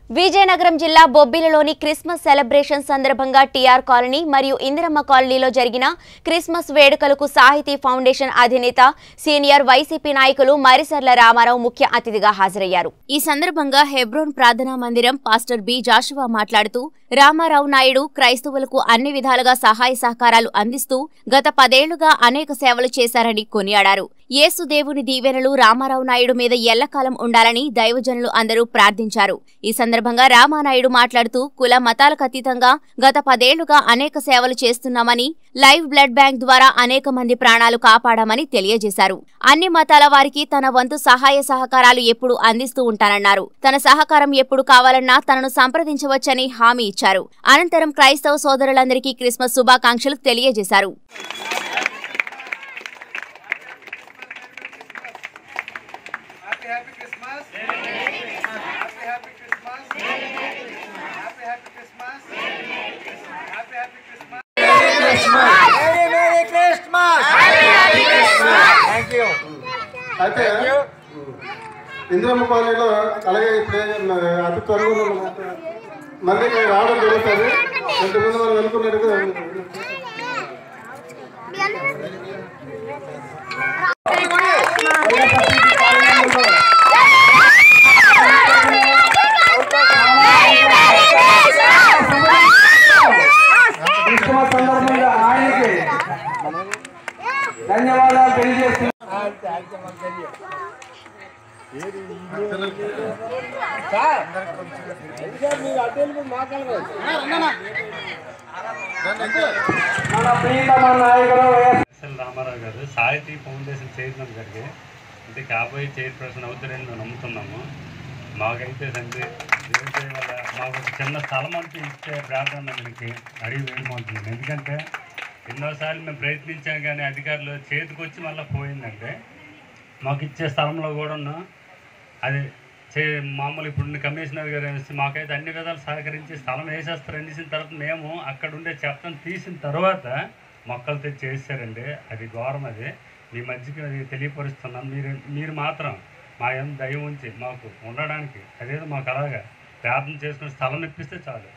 విజయనగరం జిల్లా బొబ్బిలిలోని Christmas celebration సందర్భంగా టీఆర్ కాలనీ మరియు ఇందిరమ్మ కాలనీలో జరిగిన క్రిస్మస్ వేడుకలకు సాహితీ ఫౌండేషన్ అధినేత సీనియర్ వైసీపీ నాయకులు మరిసర్ల రామారావు ముఖ్య అతిథిగా హాజరయ్యారు ఈ సందర్భంగా హెబ్రోన్ ప్రార్థనా మందిరం పాస్టర్ బి జాషువా మాట్లాడుతూ రామారావు నాయుడు క్రైస్తవులకు అన్ని విధాలుగా సహాయ సహకారాలు అందిస్తూ గత పదేళ్లుగా అనేక సేవలు చేశారని కొనియాడారు యేసు దేవుని దీవెనలు రామారావు నాయుడు మీద ఎల్లకాలం ఉండాలని దైవజనులు అందరూ ప్రార్థించారు ఈ సందర్భంగా రామానాయుడు మాట్లాడుతూ కుల మతాలకు అతీతంగా గత పదేళ్లుగా అనేక సేవలు చేస్తున్నామని లైవ్ బ్లడ్ బ్యాంక్ ద్వారా అనేక మంది ప్రాణాలు కాపాడామని తెలియజేశారు అన్ని మతాల వారికి తన వంతు సహాయ సహకారాలు ఎప్పుడు అందిస్తూ ఉంటానన్నారు తన సహకారం ఎప్పుడు కావాలన్నా తనను సంప్రదించవచ్చని హామీ ఇచ్చారు అనంతరం క్రైస్తవ సోదరులందరికీ క్రిస్మస్ శుభాకాంక్షలు తెలియజేశారు Happy, happy Christmas. Happy, happy Christmas. Happy, happy Christmas. Happy, happy Christmas. Merry Merry Christmas! Thank you. అయితే ఇంద్రమ్మ కాలనీలో అలాగే ఇప్పుడు అతి త్వరగా మళ్ళీ ఇక్కడ రావడం జరుగుతుంది ఇంతకుముందు మనం అనుకున్నట్టుగా క్రిస్మస్ సందర్భంగా ఆయనకి ధన్యవాదాలు తెలియజేస్తున్నాను మన ప్రియతమ నాయకుడు వైఎస్ ఎస్ఎల్ రామారావు గారు సాహితీ ఫౌండేషన్ చైర్మన్ గారికి అంటే కాబోయే చైర్పర్సన్ అవుతారని మేము నమ్ముతున్నాము మాకైతే తండ్రి దేవుడి దయ వల్ల మాకు ఒక చిన్న స్థలం అంటూ ఇచ్చే ప్రార్థన మనకి అడిగి వేయమంటుంది ఎందుకంటే ఎన్నోసార్లు మేము ప్రయత్నించాం కానీ అధికారులు చేతికి వచ్చి మళ్ళీ పోయిందంటే మాకు ఇచ్చే స్థలంలో కూడా అది చే మామూలు ఇప్పుడున్న కమిషనర్ గారు అనేసి మాకైతే అన్ని విధాలు సహకరించి స్థలం వేసేస్తారు అనేసిన తర్వాత మేము అక్కడ ఉండే చెత్తను తీసిన తర్వాత మొక్కలు తెచ్చి వేసారండి అది ఘోరం అది మీ మధ్యకి అది తెలియపరుస్తున్నాం మీరు మీరు మాత్రం మా ఏం దయ ఉంచి మాకు ఉండడానికి అదేదో మాకు అలాగా ప్రార్థన చేసుకుని స్థలం ఇప్పిస్తే చాలు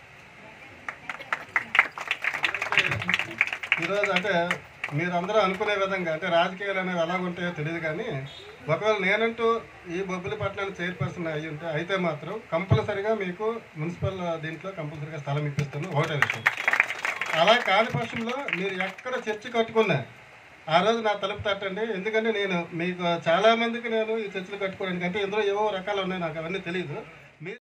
ఈరోజు అంటే మీరందరూ అనుకునే విధంగా అంటే రాజకీయాలు అనేవి ఎలా ఉంటాయో తెలియదు కానీ ఒకవేళ నేనంటూ ఈ బొబ్బిలి పట్టణానికి చైర్పర్సన్ అయ్యి ఉంటే అయితే మాత్రం కంపల్సరిగా మీకు మున్సిపల్ దీంట్లో కంపల్సరిగా స్థలం ఇప్పిస్తాను ఒకటే విషయం అలా కాని పక్షంలో మీరు ఎక్కడ చర్చి కట్టుకున్నా ఆ రోజు నా తలుపు తట్టండి ఎందుకంటే నేను మీకు చాలా మందికి నేను ఈ చర్చలు కట్టుకోవడానికి అంటే ఇందులో ఏవో రకాలు ఉన్నాయి నాకు అవన్నీ తెలియదు